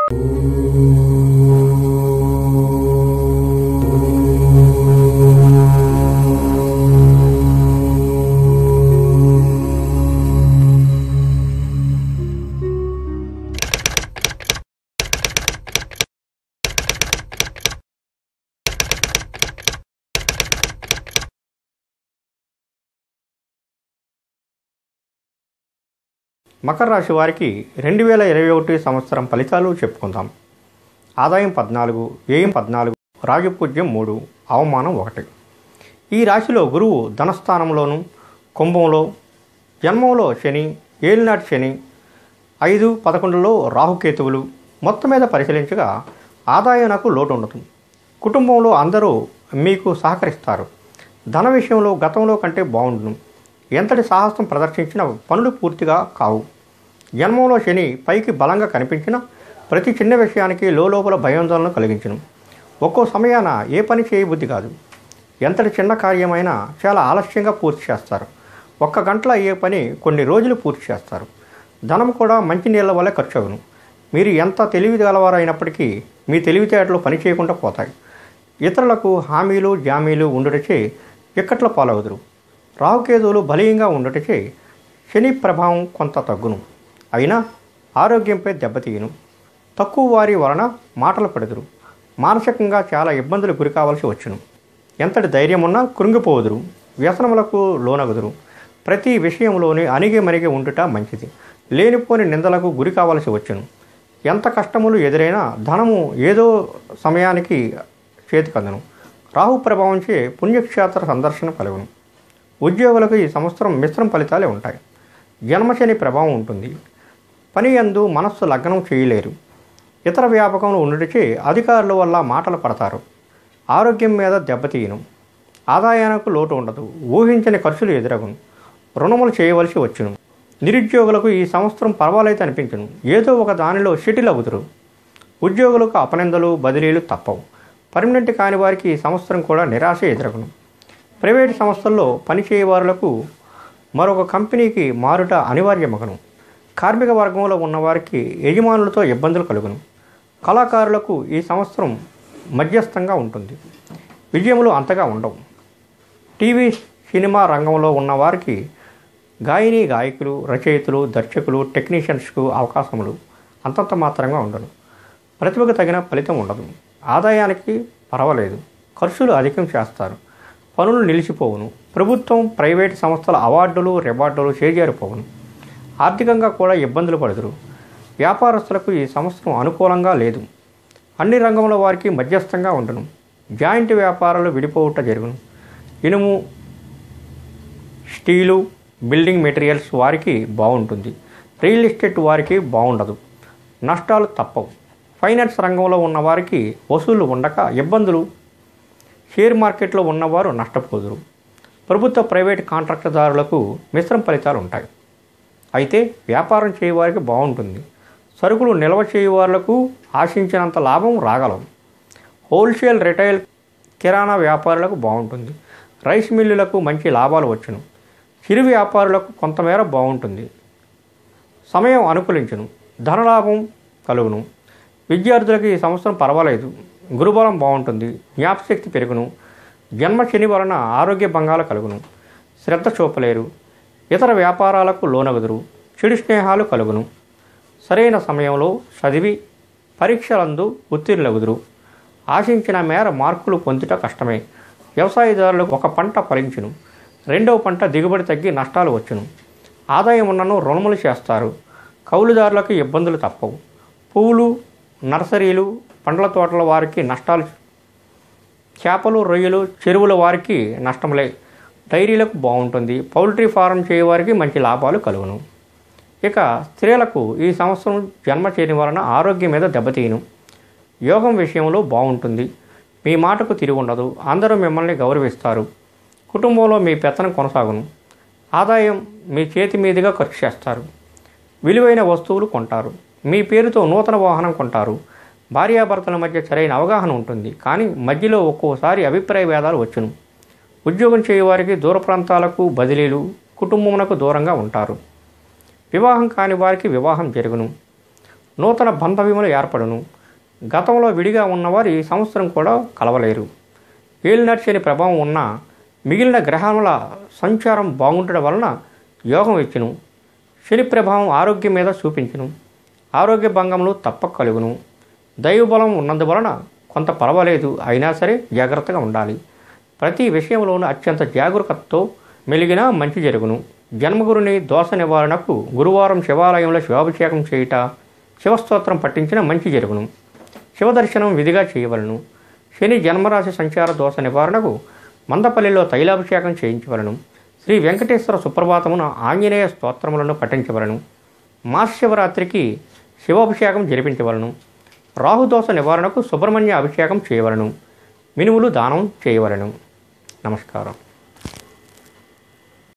మకర రాశి వారికి రెండు వేల ఇరవై ఒకటి సంవత్సరం ఫలితాలు చెప్పుకుందాం ఆదాయం పద్నాలుగు వ్యయం పద్నాలుగు రాజపూజ్యం మూడు అవమానం ఒకటి ఈ రాశిలో గురువు ధనస్థానంలోను కుంభంలో జన్మంలో శని ఏలినాటి శని ఐదు పదకొండులో రాహుకేతువులు మొత్తం మీద పరిశీలించగా ఆదాయానికి లోటు ఉండదు కుటుంబంలో అందరూ మీకు సహకరిస్తారు ధన విషయంలో గతంలో కంటే బాగుండును ఎంతటి సాహసం ప్రదర్శించిన పనులు పూర్తిగా కావు జన్మంలో శని పైకి బలంగా కనిపించిన ప్రతి చిన్న విషయానికి లోపల భయాందోళన కలిగించును ఒక్కో సమయాన ఏ పని చేయబుద్ధి కాదు ఎంతటి చిన్న కార్యమైనా చాలా ఆలస్యంగా పూర్తి చేస్తారు ఒక్క గంటలో అయ్యే పని కొన్ని రోజులు పూర్తి చేస్తారు ధనం కూడా మంచి నీళ్ళ వల్లే ఖర్చు అగును మీరు ఎంత తెలివి గలవారైనప్పటికీ మీ తెలివితేటలు పని చేయకుండా పోతాయి ఇతరులకు హామీలు జామీలు ఉండుటచే ఇక్కట్ల పాలవుదురు రాహుకేతువులు బలీయంగా ఉండుటచే శని ప్రభావం కొంత తగ్గును అయినా ఆరోగ్యంపై దెబ్బతీయను తక్కువ వారి వలన మాటలు పడదురు మానసికంగా చాలా ఇబ్బందులు గురి కావాల్సి వచ్చును ఎంతటి ధైర్యం ఉన్నా కృంగిపోదురు వ్యసనములకు లోనగుదురు ప్రతి విషయంలోని అణిగి మరిగి ఉండుట మంచిది లేనిపోని నిందలకు గురి కావలసి వచ్చును ఎంత కష్టములు ఎదురైనా ధనము ఏదో సమయానికి చేతికందను రాహు ప్రభావంచే పుణ్యక్షేత్ర సందర్శన కలుగును ఉద్యోగులకు ఈ సంవత్సరం మిశ్రమ ఫలితాలే ఉంటాయి జన్మశని ప్రభావం ఉంటుంది పని యందు మనస్సు లగ్నం చేయలేరు ఇతర వ్యాపకంలో ఉండుటచే అధికారుల వల్ల మాటలు పడతారు ఆరోగ్యం మీద దెబ్బతీయను ఆదాయానికి లోటు ఉండదు ఊహించని ఖర్చులు ఎదురగును రుణములు చేయవలసి వచ్చును నిరుద్యోగులకు ఈ సంవత్సరం పర్వాలేదు అనిపించును ఏదో ఒక దానిలో షటిల్ అవుతురు ఉద్యోగులకు అపనిందలు బదిలీలు తప్పవు పర్మనెంట్ కాని వారికి ఈ సంవత్సరం కూడా నిరాశ ఎదురగును ప్రైవేట్ సంస్థల్లో పనిచేయవారులకు మరొక కంపెనీకి మారుట అనివార్యమగను కార్మిక వర్గంలో ఉన్నవారికి యజమానులతో ఇబ్బందులు కలుగును కళాకారులకు ఈ సంవత్సరం మధ్యస్థంగా ఉంటుంది విజయములు అంతగా ఉండవు టీవీ సినిమా రంగంలో ఉన్నవారికి గాయని గాయకులు రచయితలు దర్శకులు టెక్నీషియన్స్కు అవకాశములు అంతంత మాత్రంగా ఉండను ప్రతిభకు తగిన ఫలితం ఉండదు ఆదాయానికి పర్వాలేదు ఖర్చులు అధికం చేస్తారు పనులు నిలిచిపోవును ప్రభుత్వం ప్రైవేట్ సంస్థల అవార్డులు రివార్డులు చేజారిపోవును ఆర్థికంగా కూడా ఇబ్బందులు పడుదురు వ్యాపారస్తులకు ఈ సంవత్సరం అనుకూలంగా లేదు అన్ని రంగముల వారికి మధ్యస్థంగా ఉండను జాయింట్ వ్యాపారాలు విడిపోవుట జరుగును ఇనుము స్టీలు బిల్డింగ్ మెటీరియల్స్ వారికి బాగుంటుంది రియల్ ఎస్టేట్ వారికి బాగుండదు నష్టాలు తప్పవు ఫైనాన్స్ రంగంలో ఉన్న వారికి వసూళ్లు ఉండక ఇబ్బందులు షేర్ మార్కెట్లో ఉన్నవారు నష్టపోదురు ప్రభుత్వ ప్రైవేట్ కాంట్రాక్టుదారులకు మిశ్రమ ఫలితాలు ఉంటాయి అయితే వ్యాపారం చేయవారికి బాగుంటుంది సరుకులు నిల్వ చేయవారులకు ఆశించినంత లాభం రాగలవు హోల్సేల్ రిటైల్ కిరాణా వ్యాపారులకు బాగుంటుంది రైస్ మిల్లులకు మంచి లాభాలు వచ్చును చిరు వ్యాపారులకు కొంతమేర బాగుంటుంది సమయం అనుకూలించును ధనలాభం కలుగును విద్యార్థులకు ఈ సంవత్సరం పర్వాలేదు గురుబలం బాగుంటుంది జ్ఞాపశక్తి పెరుగును జన్మ శని వలన ఆరోగ్య భంగాలు కలుగును శ్రద్ధ చూపలేరు ఇతర వ్యాపారాలకు లోనగుదురు చెడు స్నేహాలు కలుగును సరైన సమయంలో చదివి పరీక్షలందు ఉత్తీర్ణులగుదురు ఆశించిన మేర మార్కులు పొందుట కష్టమే వ్యవసాయదారులకు ఒక పంట ఫలించును రెండవ పంట దిగుబడి తగ్గి నష్టాలు వచ్చును ఆదాయం ఉన్నను రుణములు చేస్తారు కౌలుదారులకు ఇబ్బందులు తప్పవు పువ్వులు నర్సరీలు పండ్ల తోటల వారికి నష్టాలు చేపలు రొయ్యలు చెరువుల వారికి నష్టములే డైరీలకు బాగుంటుంది పౌల్ట్రీ ఫారం చేయవారికి మంచి లాభాలు కలుగును ఇక స్త్రీలకు ఈ సంవత్సరం జన్మ చేయని వలన ఆరోగ్యం మీద దెబ్బతీయను యోగం విషయంలో బాగుంటుంది మీ మాటకు తిరిగి ఉండదు అందరూ మిమ్మల్ని గౌరవిస్తారు కుటుంబంలో మీ పెత్తనం కొనసాగును ఆదాయం మీ చేతి మీదుగా ఖర్చు చేస్తారు విలువైన వస్తువులు కొంటారు మీ పేరుతో నూతన వాహనం కొంటారు భార్యాభర్తల మధ్య సరైన అవగాహన ఉంటుంది కానీ మధ్యలో ఒక్కోసారి అభిప్రాయ భేదాలు వచ్చును ఉద్యోగం చేయవారికి దూర ప్రాంతాలకు బదిలీలు కుటుంబమునకు దూరంగా ఉంటారు వివాహం కాని వారికి వివాహం జరుగును నూతన బంధవ్యములు ఏర్పడును గతంలో విడిగా ఉన్నవారు ఈ సంవత్సరం కూడా కలవలేరు ఏలినాటి శని ప్రభావం ఉన్న మిగిలిన గ్రహముల సంచారం బాగుండడం వలన యోగం ఇచ్చును శని ప్రభావం ఆరోగ్యం మీద చూపించును ఆరోగ్య భంగములు తప్పక కలుగును దైవబలం ఉన్నందువలన కొంత పర్వాలేదు అయినా సరే జాగ్రత్తగా ఉండాలి ప్రతి విషయంలోనూ అత్యంత జాగరూకతతో మెలిగినా మంచి జరుగును జన్మగురుని దోష నివారణకు గురువారం శివాలయంలో శివాభిషేకం చేయుట శివస్తోత్రం పట్టించిన మంచి జరుగును శివదర్శనం విధిగా చేయవలను శని జన్మరాశి సంచార దోష నివారణకు మందపల్లిలో తైలాభిషేకం చేయించవలను శ్రీ వెంకటేశ్వర సుప్రభాతమున ఆంజనేయ స్తోత్రములను పఠించవలను మహాశివరాత్రికి శివాభిషేకం జరిపించవలను రాహుదోష నివారణకు సుబ్రహ్మణ్య అభిషేకం చేయవలను మినుములు దానం చేయవలను నమస్కారం